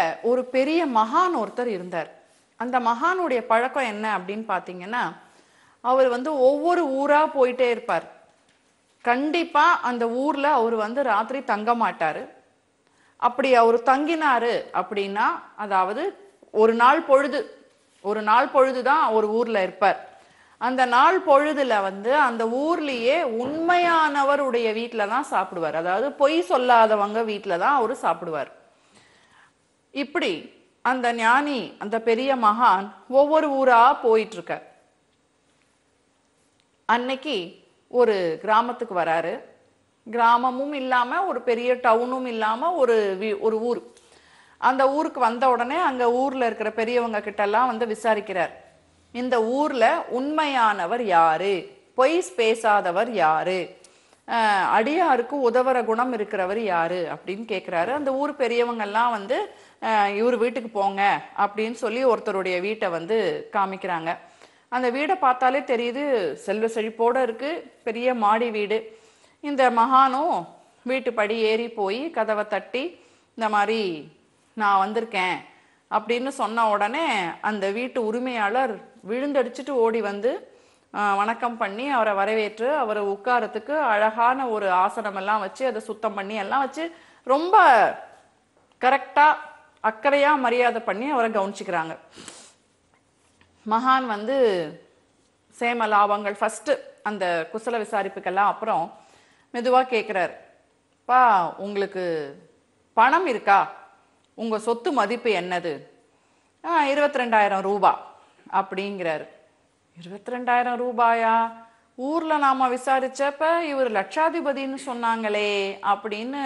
ஒரு பெரிய மகான் ஒருத்தர் இருந்தார் அந்த மகானுடைய பழக்கம் என்ன அப்படின்னு பார்த்தீங்கன்னா அவர் வந்து ஒவ்வொரு ஊரா போயிட்டே இருப்பார் கண்டிப்பா அந்த ஊர்ல அவர் வந்து ராத்திரி தங்க மாட்டாரு அப்படி அவர் தங்கினாரு அப்படின்னா அதாவது ஒரு நாள் பொழுது ஒரு நாள் பொழுது தான் ஒரு ஊர்ல இருப்பார் அந்த நாள் பொழுதுல வந்து அந்த ஊர்லயே உண்மையானவருடைய வீட்டில தான் சாப்பிடுவார் அதாவது பொய் சொல்லாதவங்க வீட்டில தான் அவரு சாப்பிடுவார் இப்படி அந்த ஞானி அந்த பெரிய மகான் ஒவ்வொரு ஊரா போயிட்டு இருக்கார் அன்னைக்கு ஒரு கிராமத்துக்கு வராரு கிராமமும் இல்லாம ஒரு பெரிய டவுனும் இல்லாம ஒரு வி- ஒரு ஊர் அந்த ஊருக்கு வந்த உடனே அங்க ஊர்ல இருக்கிற பெரியவங்க கிட்ட எல்லாம் வந்து விசாரிக்கிறார் இந்த ஊர்ல உண்மையானவர் யாரு பொய் பேசாதவர் யாரு அஹ், அடியாருக்கு உதவுற குணம் இருக்கிறவர் யாரு அப்படின்னு கேக்குறாரு அந்த ஊர் பெரியவங்க எல்லாம் வந்து அஹ், இவர் வீட்டுக்கு போங்க அப்படின்னு சொல்லி ஒருத்தருடைய வீட்டை வந்து காமிக்கிறாங்க அந்த வீடை பார்த்தாலே தெரியுது செல்வ செழிப்போட இருக்கு பெரிய மாடி வீடு இந்த மகானும் வீட்டு படி ஏறி போய் கதவை தட்டி இந்த மாதிரி நான் வந்திருக்கேன் அப்படின்னு சொன்ன உடனே அந்த வீட்டு உரிமையாளர் விழுந்தடிச்சிட்டு ஓடி வந்து ஆஹ், வணக்கம் பண்ணி அவரை வரவேற்று அவரை உட்காரத்துக்கு அழகான ஒரு ஆசனம் எல்லாம் வச்சு அதை சுத்தம் பண்ணி எல்லாம் வச்சு ரொம்ப கரெக்டா அக்கறையா மரியாதை பண்ணி அவரை கவனிச்சுக்கிறாங்க மகான் வந்து சேம லாபங்கள் ஃபர்ஸ்ட் அந்த குசல விசாரிப்புக்கெல்லாம் அப்புறம் மெதுவா கேட்குறாரு பா உங்களுக்கு பணம் இருக்கா உங்க சொத்து மதிப்பு என்னது ஆ இருபத்தி ரெண்டாயிரம் ரூபா அப்படிங்கிறாரு இருபத்தி ரெண்டாயிரம் ரூபாயா ஊர்ல நாம விசாரிச்சப்ப இவர் லட்சாதிபதின்னு சொன்னாங்களே அப்படின்னு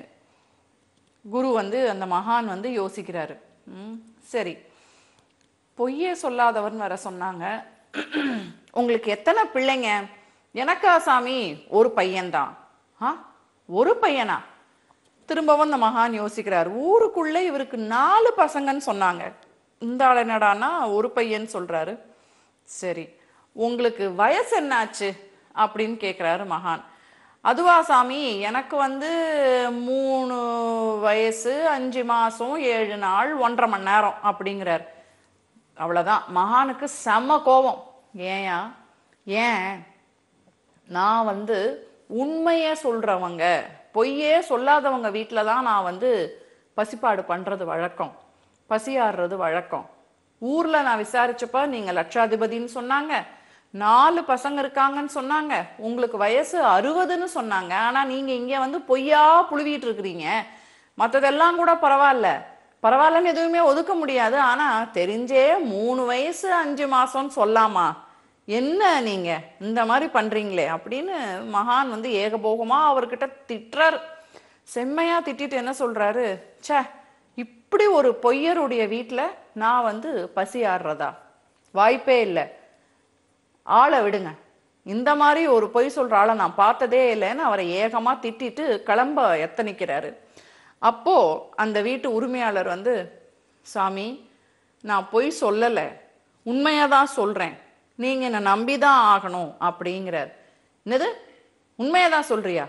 குரு வந்து அந்த மகான் வந்து யோசிக்கிறாரு ம், சரி பொய்யே சொல்லாதவர்னு வர சொன்னாங்க உங்களுக்கு எத்தனை பிள்ளைங்க எனக்கா சாமி ஒரு பையன்தான் ஆ ஒரு பையனா திரும்பவும் இந்த மகான் யோசிக்கிறார் ஊருக்குள்ள இவருக்கு நாலு பசங்கன்னு சொன்னாங்க இந்த ஆள் என்னடான்னா ஒரு பையன் சொல்றாரு சரி உங்களுக்கு வயசு என்னாச்சு அப்படின்னு கேக்குறாரு மகான் அதுவா சாமி எனக்கு வந்து மூணு வயசு அஞ்சு மாசம் ஏழு நாள் ஒன்றரை மணி நேரம் அப்படிங்கிறார் அவ்வளவுதான் மகானுக்கு செம கோபம் ஏயா ஏன் நான் வந்து உண்மையே சொல்றவங்க பொய்யே சொல்லாதவங்க வீட்டில தான் நான் வந்து பசிப்பாடு பண்றது வழக்கம் பசியாடுறது வழக்கம் ஊர்ல நான் விசாரிச்சப்ப நீங்க லட்சாதிபதின்னு சொன்னாங்க நாலு பசங்க இருக்காங்கன்னு சொன்னாங்க உங்களுக்கு வயசு அறுபதுன்னு சொன்னாங்க ஆனா நீங்க இங்க வந்து பொய்யா புழுவிட்டு இருக்கிறீங்க மத்ததெல்லாம் கூட பரவாயில்ல பரவாயில்லன்னு எதுவுமே ஒதுக்க முடியாது ஆனா தெரிஞ்சே மூணு வயசு அஞ்சு மாசம்னு சொல்லாமா என்ன நீங்க இந்த மாதிரி பண்றீங்களே அப்படின்னு மகான் வந்து ஏகபோகமா அவர்கிட்ட திட்டுறாரு செம்மையா திட்டிட்டு என்ன சொல்றாரு ச்சே இப்படி ஒரு பொய்யருடைய வீட்ல நான் வந்து பசி ஆடுறதா வாய்ப்பே இல்லை ஆளை விடுங்க இந்த மாதிரி ஒரு பொய் சொல்ற ஆளை நான் பார்த்ததே இல்லைன்னு அவரை ஏகமா திட்டிட்டு கிளம்ப எத்தனிக்கிறாரு அப்போ அந்த வீட்டு உரிமையாளர் வந்து சாமி நான் பொய் சொல்லலை உண்மையா தான் சொல்றேன் நீங்க என்னை நம்பிதான் ஆகணும் அப்படிங்கிறார் என்னது உண்மையா தான் சொல்றியா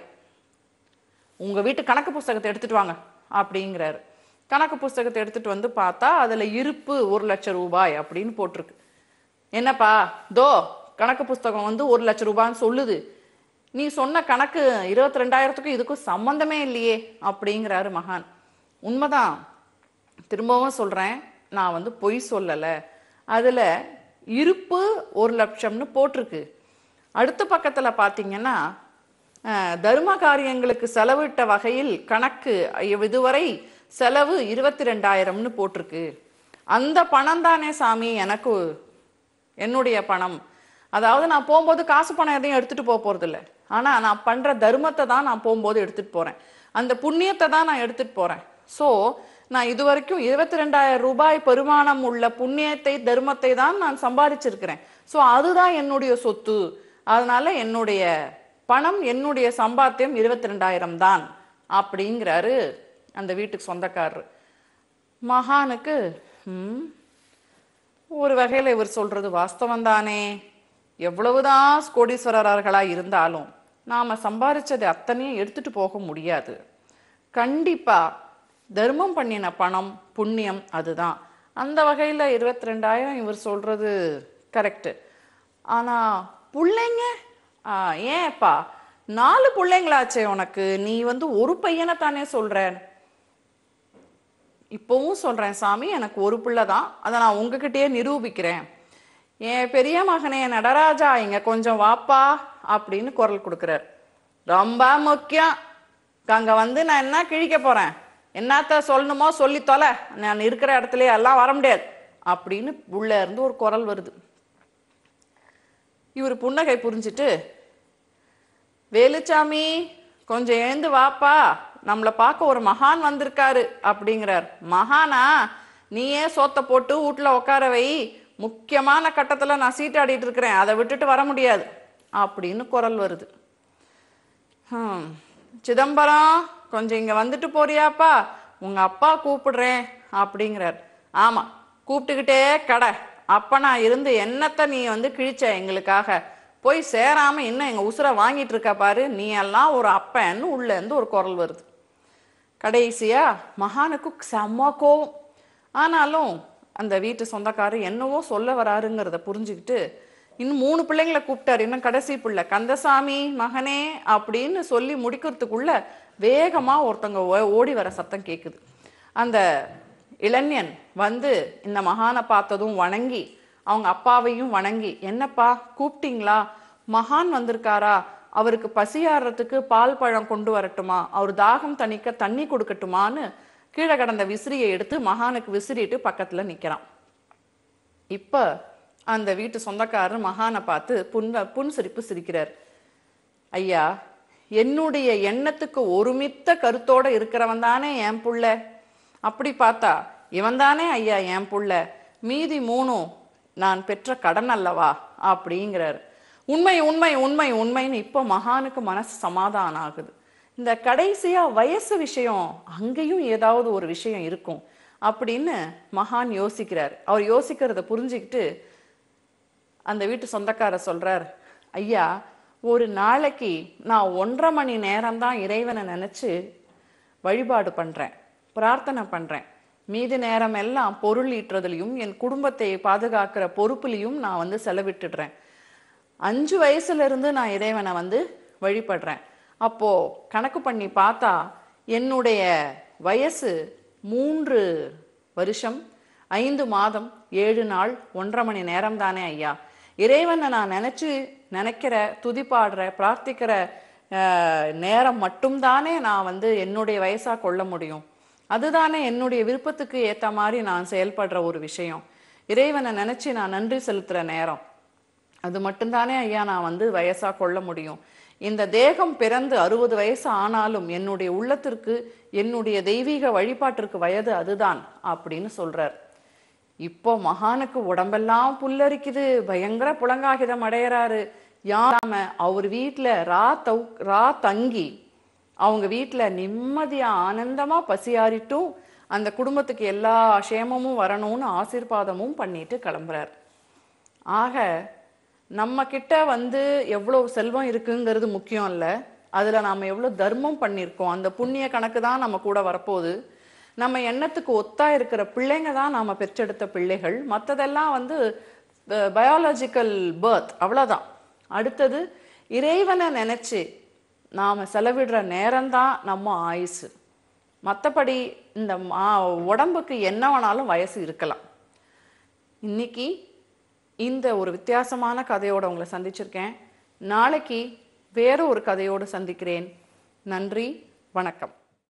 உங்க வீட்டு கணக்கு புஸ்தகத்தை எடுத்துட்டு வாங்க அப்படிங்கிறாரு கணக்கு புஸ்தகத்தை எடுத்துட்டு வந்து பார்த்தா அதுல இருப்பு ஒரு லட்சம் ரூபாய் அப்படின்னு போட்டிருக்கு என்னப்பா தோ கணக்கு புஸ்தகம் வந்து ஒரு லட்சம் ரூபான்னு சொல்லுது நீ சொன்ன கணக்கு இருபத்தி ரெண்டாயிரத்துக்கும் இதுக்கும் சம்பந்தமே இல்லையே அப்படிங்கிறாரு மகான் உண்மைதான் திரும்பவும் சொல்றேன் நான் வந்து பொய் சொல்லலை அதுல இருப்பு ஒரு லட்சம்னு போட்டிருக்கு அடுத்த பக்கத்துல பாத்தீங்கன்னா அஹ், தர்ம காரியங்களுக்கு செலவிட்ட வகையில் கணக்கு இதுவரை செலவு இருபத்தி ரெண்டாயிரம்னு போட்டிருக்கு அந்த பணம் தானே சாமி எனக்கு என்னுடைய பணம் அதாவது நான் போகும்போது காசு பணம் எதையும் எடுத்துட்டு போக போறது இல்ல ஆனா நான் பண்ற தர்மத்தை தான் நான் போகும்போது எடுத்துட்டு போறேன் அந்த புண்ணியத்தை தான் நான் எடுத்துட்டு போறேன் சோ நான் இதுவரைக்கும் இருபத்தி ரெண்டாயிரம் ரூபாய் பெருமானம் உள்ள புண்ணியத்தை தர்மத்தை தான் நான் சம்பாதிச்சிருக்கிறேன் சோ அதுதான் என்னுடைய சொத்து அதனால என்னுடைய பணம் என்னுடைய சம்பாத்தியம் இருபத்தி ரெண்டாயிரம் தான் அப்படிங்கிறாரு அந்த வீட்டுக்கு சொந்தக்காரரு மகானுக்கு ம் ஒரு வகையில் இவர் சொல்றது வாஸ்தவம் தானே எவ்வளவுதான் கோடீஸ்வரர்களா இருந்தாலும் நாம சம்பாரிச்சது அத்தனையும் எடுத்துட்டு போக முடியாது கண்டிப்பா தர்மம் பண்ணின பணம் புண்ணியம் அதுதான் அந்த வகையில் இருபத்தி ரெண்டாயிரம் இவர் சொல்றது கரெக்டு ஆனா பிள்ளைங்க ஆ, ஏன்ப்பா நாலு பிள்ளைங்களாச்சே உனக்கு நீ வந்து ஒரு பையனை தானே சொல்ற இப்போவும் சொல்றேன் சாமி எனக்கு ஒரு பிள்ளை தான் அதை நான் உங்ககிட்டயே நிரூபிக்கிறேன் என் பெரிய மகனே நடராஜா இங்க கொஞ்சம் வாப்பா அப்படின்னு குரல் கொடுக்குறார் ரொம்ப முக்கியம் அங்க வந்து நான் என்ன கிழிக்க போறேன் என்னத்த சொல்லணுமோ சொல்லி தொலை நான் இருக்கிற இடத்துல எல்லாம் வர முடியாது அப்படின்னு உள்ள இருந்து ஒரு குரல் வருது இவர் புன்னகை புரிஞ்சிட்டு வேலுச்சாமி கொஞ்சம் எழுந்து வாப்பா நம்மளை பார்க்க ஒரு மகான் வந்திருக்காரு அப்படிங்கிறார் மகானா நீயே சோத்த போட்டு வீட்டுல உட்கார வை முக்கியமான கட்டத்துல நான் சீட்டாடிட்டு இருக்கிறேன் அதை விட்டுட்டு வர முடியாது அப்படின்னு குரல் வருது ஹம், சிதம்பரம் கொஞ்சம் இங்க வந்துட்டு போறியாப்பா உங்க அப்பா கூப்பிடுறேன் அப்படிங்கிறார் ஆமா கூப்பிட்டுக்கிட்டே கடை அப்ப நான் இருந்து என்னத்த நீ வந்து கிழிச்ச எங்களுக்காக போய் சேராம இன்னும் எங்க உசுரை வாங்கிட்டு இருக்க பாரு நீ எல்லாம் ஒரு அப்பன்னு உள்ள இருந்து ஒரு குரல் வருது கடைசியா மகானுக்கு செம்ம கோவம் ஆனாலும் அந்த வீட்டு சொந்தக்காரர் என்னவோ சொல்ல வராருங்கிறத புரிஞ்சுக்கிட்டு இன்னும் மூணு பிள்ளைங்களை கூப்பிட்டாரு இன்னும் கடைசி பிள்ளை கந்தசாமி மகனே அப்படின்னு சொல்லி முடிக்கிறதுக்குள்ள வேகமா ஒருத்தங்க ஓ- ஓடி வர சத்தம் கேக்குது அந்த இளைஞன் வந்து இந்த மகானை பார்த்ததும் வணங்கி அவங்க அப்பாவையும் வணங்கி என்னப்பா கூப்பிட்டீங்களா மகான் வந்திருக்காரா அவருக்கு பசியாடுறதுக்கு பால் பழம் கொண்டு வரட்டுமா அவர் தாகம் தணிக்க தண்ணி கொடுக்கட்டுமான்னு கீழே கடந்த விசிறியை எடுத்து மகானுக்கு விசிறிட்டு பக்கத்துல நிக்கிறான் இப்ப அந்த வீட்டு சொந்தக்காரர் மகானை பார்த்து புன்ன புன் சிரிப்பு சிரிக்கிறார் ஐயா என்னுடைய எண்ணத்துக்கு ஒருமித்த கருத்தோட இருக்கிறவன் தானே என் புள்ள அப்படி பார்த்தா இவன் தானே ஐயா என் புள்ள மீதி மூணும் நான் பெற்ற கடன் அல்லவா அப்படிங்கிறார் உண்மை உண்மை உண்மை உண்மைன்னு இப்போ மகானுக்கு மனசு சமாதானம் ஆகுது இந்த கடைசியா வயசு விஷயம் அங்கேயும் ஏதாவது ஒரு விஷயம் இருக்கும் அப்படின்னு மகான் யோசிக்கிறார் அவர் யோசிக்கிறத புரிஞ்சுக்கிட்டு அந்த வீட்டு சொந்தக்காரர் சொல்றார் ஐயா ஒரு நாளைக்கு நான் ஒன்றரை மணி நேரம்தான் இறைவனை நினைச்சு வழிபாடு பண்றேன் பிரார்த்தனை பண்றேன் மீதி நேரம் எல்லாம் பொருள் ஈட்டுறதுலையும் என் குடும்பத்தை பாதுகாக்கிற பொறுப்புலையும் நான் வந்து செலவிட்டுடுறேன் அஞ்சு வயசுல இருந்து நான் இறைவனை வந்து வழிபடுறேன் அப்போ கணக்கு பண்ணி பார்த்தா என்னுடைய வயசு மூன்று வருஷம் ஐந்து மாதம் ஏழு நாள் ஒன்றரை மணி நேரம் தானே ஐயா இறைவனை நான் நினைச்சு நினைக்கிற துதிப்பாடுற பிரார்த்திக்கிற அஹ், நேரம் மட்டும்தானே நான் வந்து என்னுடைய வயசா கொள்ள முடியும் அதுதானே என்னுடைய விருப்பத்துக்கு ஏத்த மாதிரி நான் செயல்படுற ஒரு விஷயம் இறைவனை நினைச்சு நான் நன்றி செலுத்துற நேரம் அது மட்டும்தானே ஐயா நான் வந்து வயசா கொள்ள முடியும் இந்த தேகம் பிறந்து அறுபது வயசு ஆனாலும் என்னுடைய உள்ளத்திற்கு என்னுடைய தெய்வீக வழிபாட்டிற்கு வயது அதுதான் அப்படின்னு சொல்றார் இப்போ மகானுக்கு உடம்பெல்லாம் புல்லரிக்குது பயங்கர புலங்காகிதம் அடையறாரு யாம அவர் வீட்டுல ரா தௌ ரா தங்கி அவங்க வீட்டுல நிம்மதியா ஆனந்தமா பசியாரிட்டும் அந்த குடும்பத்துக்கு எல்லா க்ஷேமமும் வரணும்னு ஆசீர்வாதமும் பண்ணிட்டு கிளம்புறார் ஆக நம்ம கிட்ட வந்து எவ்வளவு செல்வம் இருக்குங்கிறது முக்கியம் இல்ல அதுல நாம எவ்வளவு தர்மம் பண்ணியிருக்கோம் அந்த புண்ணிய கணக்கு தான் நம்ம கூட வரப்போகுது நம்ம எண்ணத்துக்கு ஒத்தா இருக்கிற பிள்ளைங்க தான் நாம பெற்றெடுத்த பிள்ளைகள் மத்ததெல்லாம் வந்து பயாலஜிக்கல் பர்த் அவ்வளவுதான் அடுத்தது இறைவனை நினைச்சு நாம செலவிடுற நேரம்தான் நம்ம ஆயுசு மற்றபடி இந்த மா- உடம்புக்கு என்ன வேணாலும் வயசு இருக்கலாம் இன்னைக்கு இந்த ஒரு வித்தியாசமான கதையோட உங்களை சந்திச்சிருக்கேன் நாளைக்கு வேற ஒரு கதையோடு சந்திக்கிறேன் நன்றி வணக்கம்